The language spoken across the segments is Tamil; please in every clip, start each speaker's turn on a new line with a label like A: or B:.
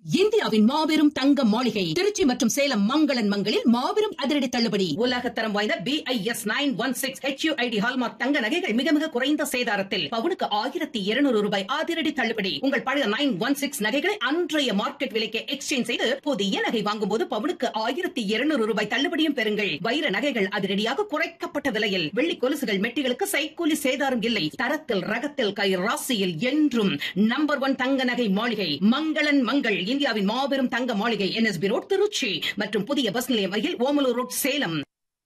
A: இந்தியாவின் மாபெரும் தங்க மாளிகை திருச்சி மற்றும் சேலம் மங்களன் மங்களில் மாபெரும் அதிரடி தள்ளுபடி உலகத்தரம் வாய்ந்த B I S nine one six H ID hallmark தங்க நகைகள் மிக மிக குறைந்த சேதாரத்தில் பவுனுக்கு ஆயிரத்தி இருநூறு ரூபாய் அதிரடி தள்ளுபடி உங்கள் பழைய நைன் ஒன் சிக்ஸ் நகைகளை அன்றைய மார்க்கெட் விலைக்கு எக்ஸ்சேஞ்ச் செய்து புதிய நகை வாங்கும் போது பவுனுக்கு ஆயிரத்தி இருநூறு ரூபாய் தள்ளுபடியும் பெறுங்கள் வைர நகைகள் அதிரடியாக குறைக்கப்பட்ட விலையில் வெள்ளி கொலுசுகள் மெட்டிகளுக்கு சைக்கூலி சேதாரம் இல்லை தரத்தில் ரகத்தில் கை ராசியில் என்றும் நம்பர் ஒன் தங்க நகை மாளிகை மங்களன் மங்கள் இந்தியாவின் மாபெரும் தங்க மாளிகை என்எஸ்பி ரோட் திருச்சி மற்றும் புதிய பஸ் நிலையம் அருகில் ஓமலூர் ரோட் சேலம்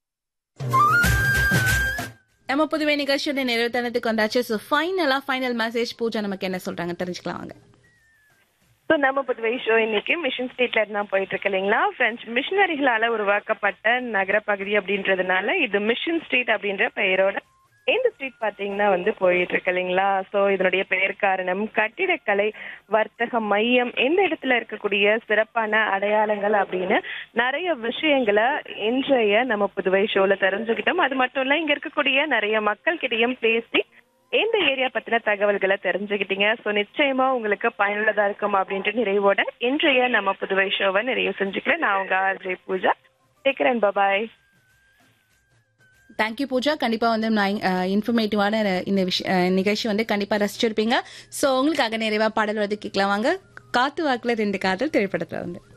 B: நம்ம புதுவை நிகழ்ச்சியோட நிறைவு தருணத்துக்கு வந்தாச்சு ஸோ ஃபைனலா ஃபைனல் மெசேஜ் பூஜா நமக்கு என்ன சொல்றாங்க தெரிஞ்சுக்கலாம் வாங்க
C: ஸோ நம்ம புதுவை ஷோ இன்னைக்கு மிஷன் ஸ்ட்ரீட்ல இருந்தா போயிட்டு இருக்கு இல்லைங்களா பிரெஞ்சு மிஷினரிகளால உருவாக்கப்பட்ட நகரப்பகுதி அப்படின்றதுனால இது மிஷன் ஸ்ட்ரீட் அப்படின்ற பெயரோட இந்த ஸ்ட்ரீட் பாத்தீங்கன்னா வந்து போயிட்டு இருக்கு இல்லைங்களா ஸோ இதனுடைய பெயர் காரணம் கட்டிடக்கலை வர்த்தக மையம் எந்த இடத்துல இருக்கக்கூடிய சிறப்பான அடையாளங்கள் அப்படின்னு நிறைய விஷயங்களை இன்றைய நம்ம புதுவை ஷோல தெரிஞ்சுக்கிட்டோம் அது மட்டும் இல்ல இங்க இருக்கக்கூடிய நிறைய மக்கள் கிட்டயும் பேசி எந்த ஏரியா பத்தின தகவல்களை தெரிஞ்சுக்கிட்டீங்க ஸோ நிச்சயமா உங்களுக்கு பயனுள்ளதா இருக்கும் அப்படின்ட்டு நிறைவோட இன்றைய நம்ம புதுவை ஷோவை நிறைவு செஞ்சுக்கிறேன் நான் உங்க ஆர்ஜே பூஜா டேக்கரன் பபாய்
B: தேங்க்யூ பூஜா கண்டிப்பா வந்து நான் இன்ஃபர்மேட்டிவான இந்த விஷய அஹ், நிகழ்ச்சி வந்து கண்டிப்பா ரசிச்சிருப்பீங்க ஸோ உங்களுக்காக நிறைவா பாடல் வந்து கேட்கலாம் வாங்க காத்து வாக்குல ரெண்டு காதல் திரைப்படத்துல வந்து